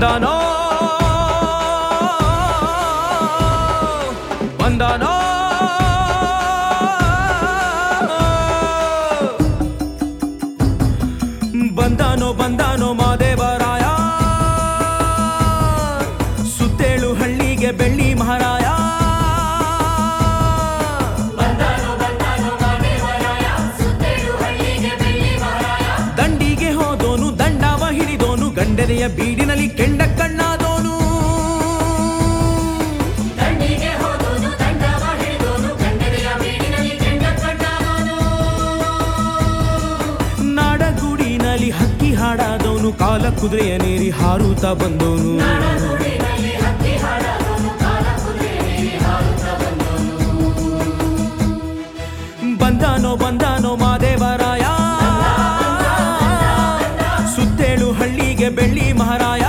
ಬಂದಾನೋ ಬಂದಾನೋ ಬಂದಾನೋ ಬಂದಾನೋ ಮಾದೇವರಾಯ ಸುತ್ತೇಳು ಹಳ್ಳಿಗೆ ಬೆಳ್ಳಿ ಮಹಾರಾಯ ದಂಡಿಗೆ ಹೋದೋನು ದಂಡವ ಹಿಡಿದೋನು ಗಂಡನೆಯ ಬೀಡಿನಲ್ಲಿ ಕೆಂಡ ಕಣ್ಣಾದೋನು ದಂಡಿಗೆ ಹೋದೋನು ದಂಡವ ಹಿಡಿದೋನು ಗಂಡನೆಯ ಬೀಡಿನಲ್ಲಿ ಕೆಂಡ ಕಣ್ಣಾದೋನು ನಾಡಗೂಡಿನಲ್ಲಿ ಹಕ್ಕಿ ಹಾಡಾದವನು ಕಾಲ ಕುದುರೆಯ ನೇರಿ ಹಾರುತ್ತಾ ಬಂದೋನು ನಾಡಗೂಡಿನಲ್ಲಿ ಹಕ್ಕಿ ಹಾಡಾದೋನು ಕಾಲ ಕುದುರೆಯಲ್ಲಿ ಹಾರುತ್ತಾ ಬಂದೋನು ಬಂದಾನೋ ಬಂದಾನೋ ಮಾದೇವರಾಯ ಸುತ್ತೇಳು ಹಳ್ಳಿಗೆ ಬೆಳ್ಳಿ ಮಹಾರಾಯ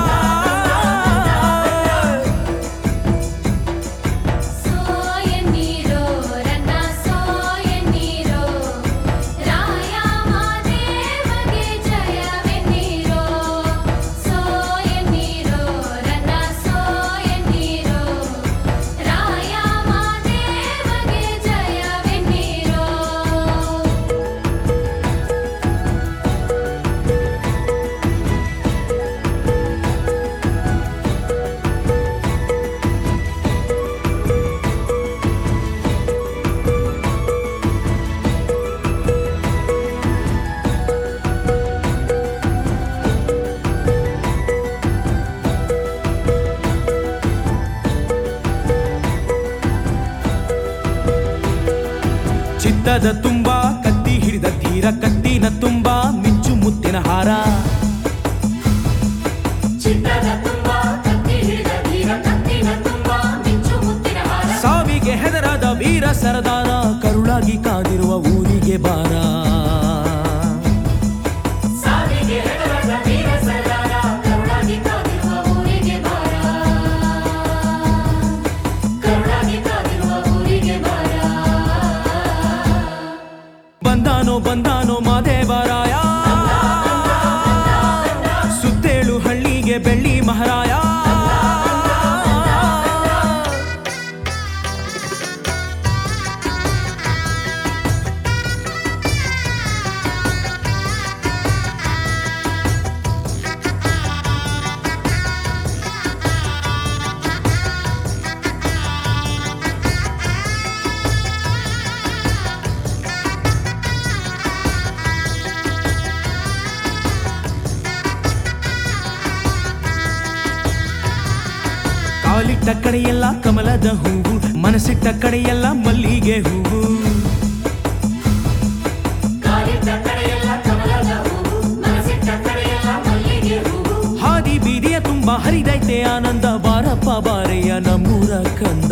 ಸೋಯನ್ನೀರೋ ರನ್ನ ಸೋಯನ್ನೀರೋ ರಾಯ ಮಾದೇವಗೆ ಜಯವೆನ್ನೀರೋ ಸೋಯನ್ನೀರೋ ರನ್ನ ಸೋಯನ್ನೀರೋ ರಾಯ ಮಾದೇವಗೆ ಜಯವೆನ್ನೀರೋ ಚಿತ್ತದ ತುಂಬ ಕತ್ತಿ ಹಿಡಿದ ತೀರ ಕತ್ತಿನ ತುಂಬ ಮಿಂಚು ಮುತ್ತಿನ ಹಾರ ಚಿತ್ತದ ತುಂಬ ಕತ್ತಿ ಹಿಡಿದ ಧೀರ ಕತ್ತಿನ ತುಂಬ ಮಿಂಚು ಮುತ್ತಿನ ಹಾರ ಸಾವಿಗೆ ಹೆದರಾದ ವೀರ ಸರದಾರ ಕರುಳಾಗಿ ಕಾದಿರುವ ಊರಿಗೆ ಬಾರ ಸಾವಿಗೆ ಹೆದರದ ವೀರ ಸರ್ದಾರ ಕರುಣಾಗಿ ಕಾದಿರುವ ಊರಿಗೆ ಬಾರ ಕರುಣಾಗಿ ಕಾದಿರುವ ಊರಿಗೆ ಬಾರ ಬಂದಾನೋ ಬಂದಾನೋ ಮಾದೇವರಾಯ ಸುತ್ತೇಳು ಹಳ್ಳಿಗೆ ಬೆಳ್ಳಿ ಮಹಾರಾಯ ಕಾಲಿಟ್ಟ ಕಡೆಯೆಲ್ಲ ಕಮಲದ ಹೂವು ಮನಸ್ಸಿಟ್ಟ ಕಡೆಯೆಲ್ಲ ಮಲ್ಲಿಗೆ ಹೂವು ಕಾಲಿಟ್ಟ ಕಡೆಯೆಲ್ಲ ಕಮಲದ ಹೂವು ಮನಸ್ಸಿಟ್ಟ ಕಡೆಯೆಲ್ಲ ಮಲ್ಲಿಗೆ ಹೂವು ಹಾದಿ ಬೀದಿಯ ತುಂಬ ಹರಿದೈತೆ ಆನಂದ ಬಾರಪ್ಪ ಬಾರೆಯ ನಮ್ಮೂರ ಕಂದ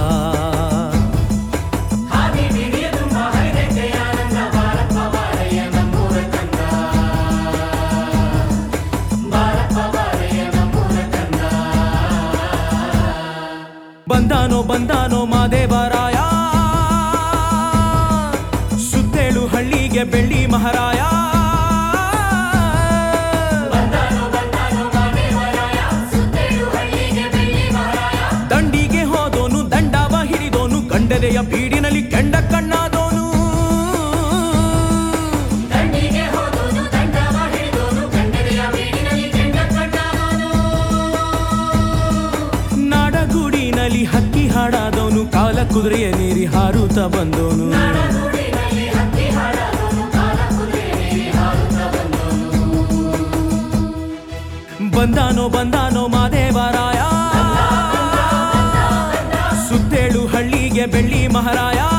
ಹಾದಿ ಬೀದಿಯ ತುಂಬ ಹರಿದೈತೆ ಆನಂದ ಬಾರಪ್ಪ ಬಾರಯ್ಯ ನಮ್ಮೂರ ಕಂದ ಬಾರಪ್ಪ ಬಾರಯ್ಯ ನಮ್ಮೂರ ಕಂದ ಬಂದಾನೋ ಬಂದಾನೋ ಮಾದೇವರಾಯ ಸುತ್ತೇಳು ಹಳ್ಳಿಗೆ ಬೆಳ್ಳಿ ಮಹಾರಾಯ ಬಂದಾನೋ ಬಂದಾನೋ ಮಾದೇವರಾಯ ಸುತ್ತೇಳು ಹಳ್ಳಿಗೆ ಬೆಳ್ಳಿ ಮಹಾರಾಯ ದಂಡಿಗೆ ಹೋದೋನು ದಂಡವ ಹಿಡಿದೋನು ಗಂಡನೆಯ ಬೀಡಿನಲ್ಲಿ ಕೆಂಡ ಕಣ್ಣಾದೋನು ದಂಡಿಗೆ ಹೋದೋನು ದಂಡವ ಹಿಡಿದೋನು ಗಂಡನೆಯ ಬೀಡಿನಲ್ಲಿ ಕೆಂಡ ಕಣ್ಣಾದೋನು ನಾಡಗೂಡಿನಲ್ಲಿ ಹಕ್ಕಿ ಹಾಡಾದವನು ಕಾಲ ಕುದುರೆಯ ನೀರಿ ಹಾರುತ್ತಾ ಬಂದೋನು ನಾಡಗೂಡಿನಲ್ಲಿ ಹಕ್ಕಿ ಹಾಡಾದೋನು ಕಾಲ ಕುದುರೆಯಲ್ಲಿ ಹಾರುತ್ತಾ ಬಂದೋನು ಬಂದಾನೋ ಬಂದಾನೋ ಮಾದೇವರಾಯ ಸುತ್ತೇಳು ಹಳ್ಳಿಗೆ ಬೆಳ್ಳಿ ಮಹಾರಾಯ